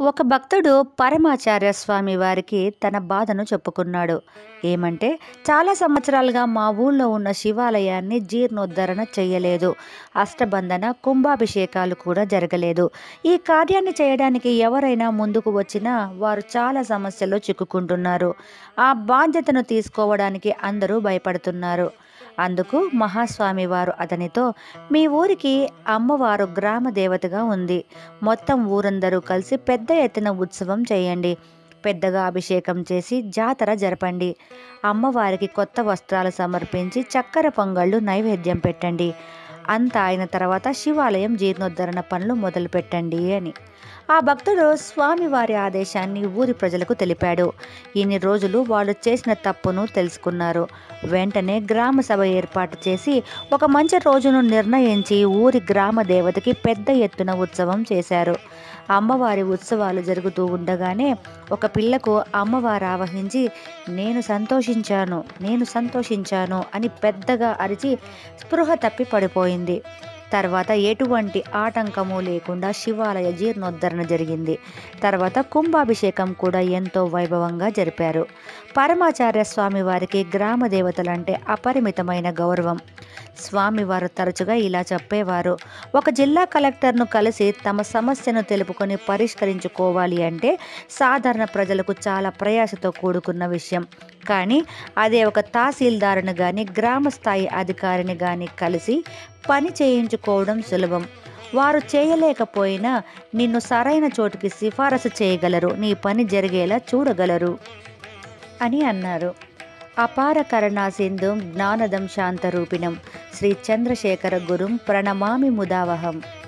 ఒక భక్తుడు పరమాచార్య స్వామి వారికి తన బాధను చెప్పుకున్నాడు ఏమంటే చాలా సంవత్సరాలుగా మా ఊళ్ళో ఉన్న శివాలయాన్ని జీర్ణోద్ధరణ చేయలేదు అష్టబంధన కుంభాభిషేకాలు కూడా జరగలేదు ఈ కార్యాన్ని చేయడానికి ఎవరైనా ముందుకు వచ్చినా వారు చాలా సమస్యల్లో చిక్కుకుంటున్నారు ఆ బాధ్యతను తీసుకోవడానికి అందరూ భయపడుతున్నారు అందుకు మహాస్వామి వారు అతనితో మీ ఊరికి అమ్మవారు గ్రామ దేవతగా ఉంది మొత్తం ఊరందరూ కలిసి పెద్ద ఎత్తున ఉత్సవం చేయండి పెద్దగా అభిషేకం చేసి జాతర జరపండి అమ్మవారికి కొత్త వస్త్రాలు సమర్పించి చక్కెర పొంగళ్ళు నైవేద్యం పెట్టండి అంతా అయిన తర్వాత శివాలయం జీర్ణోద్ధరణ పనులు మొదలు పెట్టండి అని ఆ భక్తుడు స్వామివారి ఆదేశాన్ని ఊరి ప్రజలకు తెలిపాడు ఇన్ని రోజులు వాళ్ళు చేసిన తప్పును తెలుసుకున్నారు వెంటనే గ్రామ సభ ఏర్పాటు చేసి ఒక మంచి రోజును నిర్ణయించి ఊరి గ్రామ దేవతకి పెద్ద ఎత్తున ఉత్సవం చేశారు అమ్మవారి ఉత్సవాలు జరుగుతూ ఉండగానే ఒక పిల్లకు అమ్మవారు ఆవహించి నేను సంతోషించాను నేను సంతోషించాను అని పెద్దగా అరిచి స్పృహ తప్పి పడిపోయింది తర్వాత ఎటువంటి ఆటంకము లేకుండా శివాలయ జీర్ణోద్ధరణ జరిగింది తర్వాత కుంభాభిషేకం కూడా ఎంతో వైభవంగా జరిపారు పరమాచార్య స్వామి వారికి గ్రామ దేవతలంటే అపరిమితమైన గౌరవం స్వామివారు తరచుగా ఇలా చెప్పేవారు ఒక జిల్లా కలెక్టర్ను కలిసి తమ సమస్యను తెలుపుకొని పరిష్కరించుకోవాలి అంటే సాధారణ ప్రజలకు చాలా ప్రయాసతో కూడుకున్న విషయం కానీ అదే ఒక తహసీల్దారుని కానీ గ్రామ స్థాయి అధికారిని కానీ కలిసి పని చేయించుకోవడం సులభం వారు చేయలేకపోయినా నిన్ను సరైన చోటుకి సిఫారసు చేయగలరు నీ పని జరిగేలా చూడగలరు అని అన్నారు అపార కరుణాసింధుం జ్ఞానదం శాంతరూపిణం శ్రీ చంద్రశేఖర గురుం ప్రణమామి ముదావహం